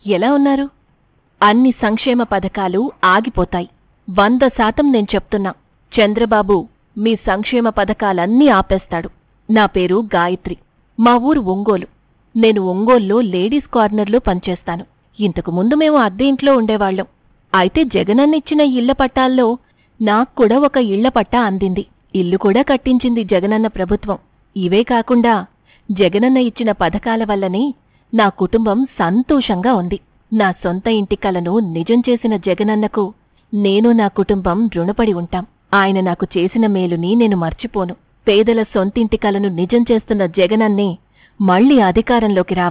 ఎలా ఉన్నారు అన్ని సంక్షేమ పథకాలు ఆగిపోతాయి వంద శాతం నేను చెప్తున్నా చంద్రబాబు మీ సంక్షేమ పథకాలన్నీ ఆపేస్తాడు నా పేరు గాయత్రి మా ఊరు ఒంగోలు నేను ఒంగోల్లో లేడీస్ కార్నర్లో పనిచేస్తాను ఇంతకు ముందు మేము అద్దె ఇంట్లో ఉండేవాళ్ళం అయితే జగనన్నిచ్చిన ఇళ్ల పట్టాల్లో నాక్కూడా ఒక ఇళ్ల పట్టా అందింది ఇల్లు కూడా కట్టించింది జగనన్న ప్రభుత్వం ఇవే కాకుండా జగనన్న ఇచ్చిన పథకాల వల్లనే నా కుటుంబం సంతోషంగా ఉంది నా సొంత ఇంటి కలను నిజం చేసిన జగనన్నకు నేను నా కుటుంబం రుణపడి ఉంటాం ఆయన నాకు చేసిన మేలుని నేను మర్చిపోను పేదల సొంతింటి కలను నిజం చేస్తున్న జగనన్నే మళ్ళీ అధికారంలోకి రావాలి